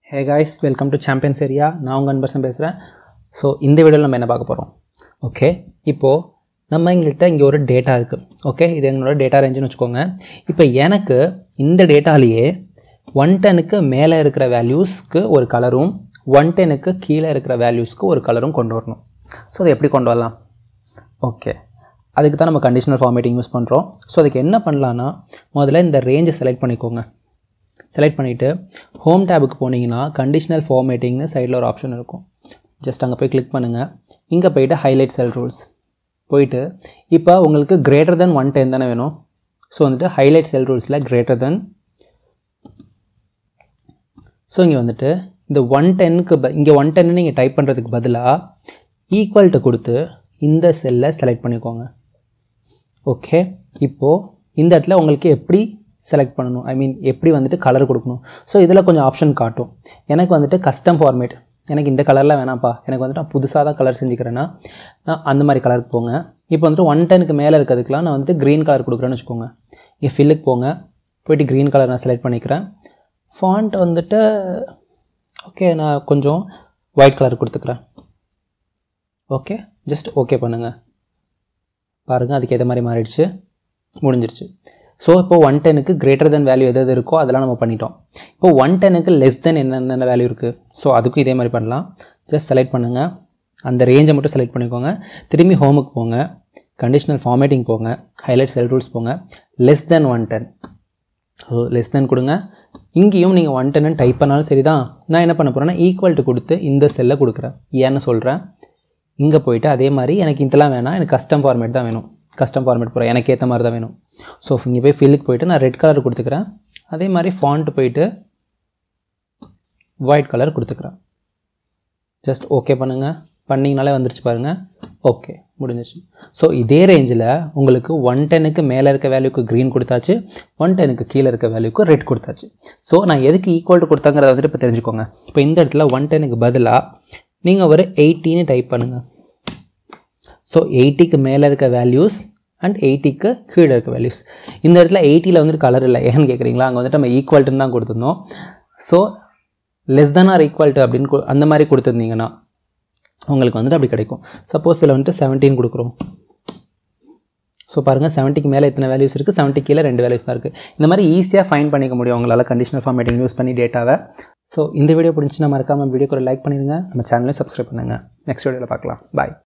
hey guys welcome to champions area நான் உங்கள் அன்பர்சன் பேசுகிறேன் ஸோ இந்த வீடியோவில் நம்ம என்ன பார்க்க போகிறோம் ஓகே இப்போது நம்ம எங்கள்கிட்ட இங்கே ஒரு டேட்டா இருக்குது ஓகே இது எங்களோட டேட்டா ரேஞ்சுன்னு வச்சுக்கோங்க இப்போ எனக்கு இந்த டேட்டாலேயே ஒன் டெனுக்கு மேலே இருக்கிற வேல்யூஸ்க்கு ஒரு கலரும் ஒன் டெனுக்கு கீழே இருக்கிற வேல்யூஸ்க்கு ஒரு கலரும் கொண்டு வரணும் ஸோ அதை எப்படி கொண்டு வரலாம் ஓகே அதுக்கு தான் நம்ம கண்டிஷனல் ஃபார்மேட்டிங் யூஸ் பண்ணுறோம் ஸோ அதுக்கு என்ன பண்ணலான்னா முதல்ல இந்த ரேஞ்சை செலக்ட் பண்ணிக்கோங்க செலக்ட் பண்ணிவிட்டு ஹோம் டேபுக்கு போனீங்கன்னா கண்டிஷனல் ஃபார்மேட்டிங்னு சைடில் ஒரு ஆப்ஷன் இருக்கும் ஜஸ்ட் அங்கே போய் கிளிக் பண்ணுங்கள் இங்கே போயிட்டு ஹைலைட் செல் ரூல்ஸ் போயிட்டு இப்போ உங்களுக்கு கிரேட்டர் தென் ஒன் டென் தானே வேணும் ஸோ வந்துட்டு ஹைலைட் செல் ரூல்ஸில் கிரேட்டர் தென் ஸோ இங்கே வந்துட்டு இந்த ஒன் டென்னுக்கு ப இங்கே ஒன் டென்னு நீங்கள் டைப் பண்ணுறதுக்கு பதிலாக ஈக்குவல்ட்டு கொடுத்து இந்த செல்லை செலக்ட் பண்ணிக்கோங்க ஓகே இப்போது இந்த இடத்துல உங்களுக்கு எப்படி செலக்ட் பண்ணணும் ஐ மீன் எப்படி வந்துட்டு கலர் கொடுக்கணும் ஸோ இதில் கொஞ்சம் ஆப்ஷன் காட்டும் எனக்கு வந்துட்டு கஸ்டம் ஃபார்மேட் எனக்கு இந்த கலரில் வேணாம்ப்பா எனக்கு வந்துட்டு நான் புதுசாக தான் கலர் செஞ்சுக்கிறேன்னா நான் அந்த மாதிரி கலருக்கு போங்க இப்போ வந்துட்டு ஒன் டெனுக்கு மேலே இருக்கிறதுக்குலாம் நான் வந்துட்டு க்ரீன் கலர் கொடுக்குறேன்னு வச்சுக்கோங்க இங்கே ஃபில்லுக்கு போங்க போயிட்டு க்ரீன் கலர் நான் செலக்ட் பண்ணிக்கிறேன் ஃபாண்ட் வந்துட்டு ஓகே நான் கொஞ்சம் ஒயிட் கலர் கொடுத்துக்கிறேன் ஓகே ஜஸ்ட் ஓகே பண்ணுங்கள் பாருங்கள் அதுக்கு ஏற்ற மாதிரி மாறிடுச்சு முடிஞ்சிருச்சு ஸோ இப்போ ஒன் டெனுக்கு கிரேட்டர் தென் வேல்யூ எது எது இருக்கோ அதெல்லாம் நம்ம பண்ணிட்டோம் இப்போ ஒன் டெனுக்கு லெஸ் தென் என்னென்ன வேல்யூ இருக்குது ஸோ அதுக்கும் இதே மாதிரி பண்ணலாம் ஜஸ்ட் செலக்ட் பண்ணுங்கள் அந்த ரேஞ்சை மட்டும் செலக்ட் பண்ணிக்கோங்க திரும்பி ஹோமுக்கு போங்க கண்டிஷனல் ஃபார்மேட்டிங் போங்க ஹைலைட் செல் ரூல்ஸ் போங்க less than one ten so less than கொடுங்க இங்கேயும் நீங்கள் ஒன் டென்னு டைப் பண்ணாலும் சரி தான் நான் என்ன பண்ண போகிறேன்னா ஈக்குவல்ட்டு கொடுத்து இந்த செல்லை கொடுக்குறேன் ஏன்னு சொல்கிறேன் இங்கே போயிட்டு அதே மாதிரி எனக்கு இதெல்லாம் வேணாம் எனக்கு கஸ்டம் ஃபார்மேட் தான் வேணும் கஸ்டம் ஃபார்மேட் போகிறேன் எனக்கு ஏற்ற மாதிரி தான் வேணும் ஸோ இங்கே போய் ஃபில்லுக்கு போயிட்டு நான் ரெட் கலர் கொடுத்துக்கிறேன் அதே மாதிரி ஃபாண்ட்டு போயிட்டு ஒயிட் கலர் கொடுத்துக்கிறேன் ஜஸ்ட் ஓகே பண்ணுங்கள் பண்ணிங்கனாலே வந்துருச்சு பாருங்கள் ஓகே முடிஞ்சிச்சு ஸோ இதே ரேஞ்சில் உங்களுக்கு ஒன் டெனுக்கு மேலே இருக்க வேல்யூக்கு க்ரீன் கொடுத்தாச்சு ஒன் டெனுக்கு கீழே இருக்க வேல்யூக்கு ரெட் கொடுத்தாச்சு ஸோ நான் எதுக்கு ஈக்குவல் டு கொடுத்தாங்கிறத வந்துட்டு இப்போ தெரிஞ்சுக்கோங்க இப்போ இந்த இடத்துல ஒன் டெனுக்கு பதிலாக நீங்கள் ஒரு எயிட்டின்னு டைப் பண்ணுங்கள் ஸோ எயிட்டிக்கு மேலே இருக்க வேல்யூஸ் அண்ட் எயிட்டிக்கு கீழே இருக்க வேல்யூஸ் இந்த இடத்துல எயிட்டியில் வந்துட்டு கலர் இல்லை ஏன்னு கேட்குறீங்களா அங்கே வந்துட்டு நம்ம ஈக்குவல்ட்டுன்னு தான் கொடுத்துருந்தோம் so less than or equal to அப்படின்னு அந்த மாதிரி கொடுத்துருந்தீங்கன்னா உங்களுக்கு வந்துட்டு அப்படி கிடைக்கும் சப்போஸ் இதில் வந்துட்டு செவன்டீன் கொடுக்குறோம் ஸோ பாருங்கள் செவன்ட்டிக்கு மேலே எத்தனை வேல்யூஸ் இருக்குது செவன்ட்டி கீழே ரெண்டு வேல்யூஸ் தான் இருக்குது இந்த மாதிரி ஈஸியாக ஃபைன் பண்ணிக்க முடியும் உங்களால் கண்டிஷனல் ஃபார்மேட்டிங் யூஸ் பண்ணி டேட்டாவை ஸோ இந்த வீடியோ பிடிச்சினா மறக்காமல் வீடியோக்கு ஒரு லைக் பண்ணிடுங்க நம்ம சேனலையும் சப்ஸ்கிரைப் பண்ணுங்கள் நெக்ஸ்ட் வீடியோவில் பார்க்கலாம் பாய்